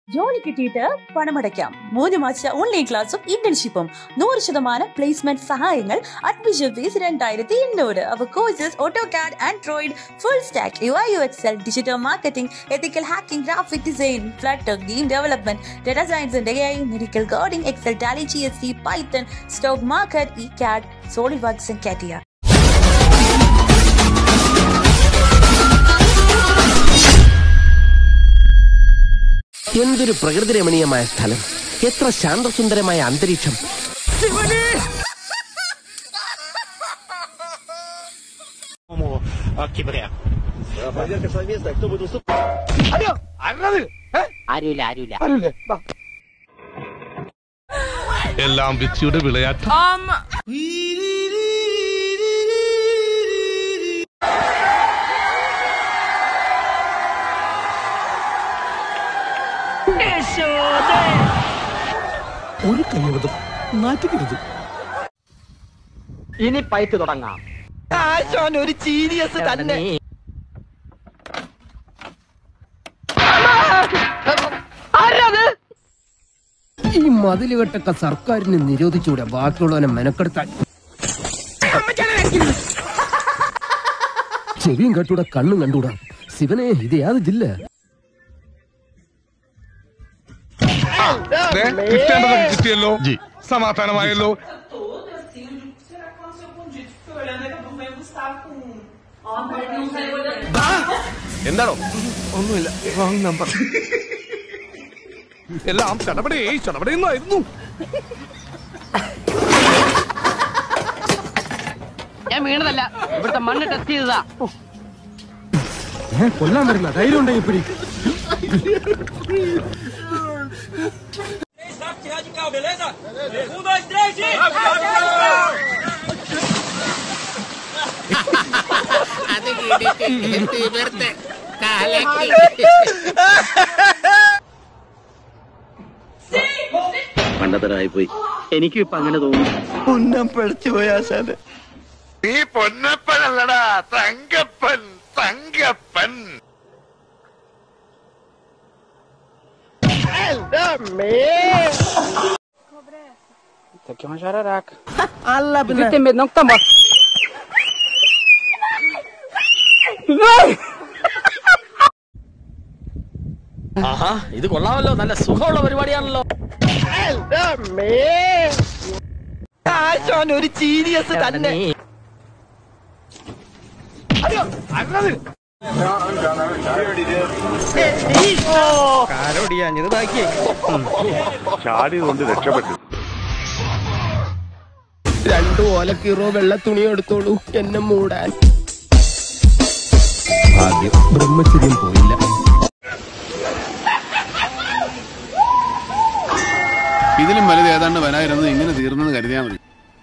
ജോലി കിട്ടിയിട്ട് പണമടയ്ക്കാം മൂന്ന് മാസ ഓൺലൈൻ ക്ലാസും ഇന്റേൺഷിപ്പും നൂറ് ശതമാനം പ്ലേസ്മെന്റ് സഹായങ്ങൾ അഡ്മിഷൻ ഫീസ് രണ്ടായിരത്തി എണ്ണൂറ് our courses AutoCAD Android full stack U I U Excel digital marketing ethical hacking graphic design Flutter game development data science and a medical coding Excel Tally G S C Python stock market E CAD SolidWorks and CATIA എന്തൊരു പ്രകൃതി രമണീയമായ സ്ഥലം എത്ര ശാന്തസുന്ദരമായ അന്തരീക്ഷം ആരുമില്ല ആരുമില്ല എല്ലാം വിധിയുടെ വിളയാട്ടം ഒരു കൈവതം നാറ്റുകരുത് ഇനി പൈറ്റ് തുടങ്ങാം ഒരു സീരിയസ് തന്നെ ഈ മതിലുകെട്ടൊക്കെ സർക്കാരിന് നിരോധിച്ചുകൂടെ ബാക്കിയുള്ളവനെ മെനക്കെടുത്താൻ ചെവിയും കെട്ടൂടെ കണ്ണും കണ്ടൂടാ ശിവനെ ഇത് യാത് ജില്ല ദേ, കിട്ടേണ്ടതൊക്കെ കിട്ടിയല്ലോ സമാധാനമായല്ലോ എന്താണോ ഒന്നുമില്ല റോങ് നമ്പർ എല്ലാം ചടപടേ ചടപടേന്നായിരുന്നു ഞാൻ വീണതല്ല ഇവിടുത്തെ മണ്ണ് ടെസ്റ്റ് ചെയ്തതാ കൊല്ലാൻ പറ്റില്ല ധൈര്യം ഉണ്ടെങ്കിൽ പിടി മണ്ടത്തരായി പോയി എനിക്കും ഇപ്പൊ അങ്ങനെ തോന്നുന്നു ഈ പൊന്നപ്പനല്ലടാ തങ്കപ്പൻ തങ്കപ്പൻ അല്ല പിന്നെ Viste, no estamos. ആഹാ ഇത് കൊള്ളാമല്ലോ നല്ല സുഖമുള്ള പരിപാടിയാണല്ലോ ഒരു സീരിയസ് തന്നെ ചാടിയതുകൊണ്ട് രക്ഷപ്പെട്ടു രണ്ടു ഓലക്കീറോ വെള്ള തുണി എടുത്തോളൂ എന്നെ മൂടാൻ ഭാഗ്യം ബ്രഹ്മചര്യം പോയില്ല ഇതിലും വലുത് ഏതാണ്ട് വരായിരുന്നത് ഇങ്ങനെ തീർന്നെന്ന് കരുതിയാൽ മതി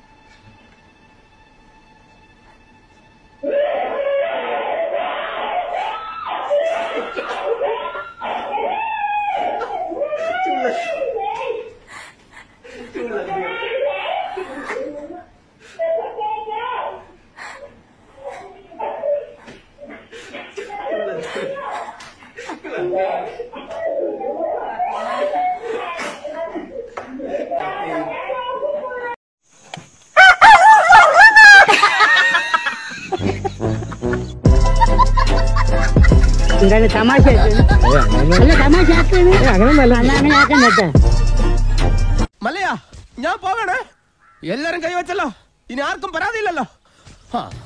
എന്താണ് തമാശ അല്ല തമാശ അങ്ങനെ അങ്ങനെ ആക്കണ്ടേ മല്ലയാ ഞാൻ പോകണേ എല്ലാരും കൈവച്ചല്ലോ ഇനി ആർക്കും പരാതിയില്ലല്ലോ ആ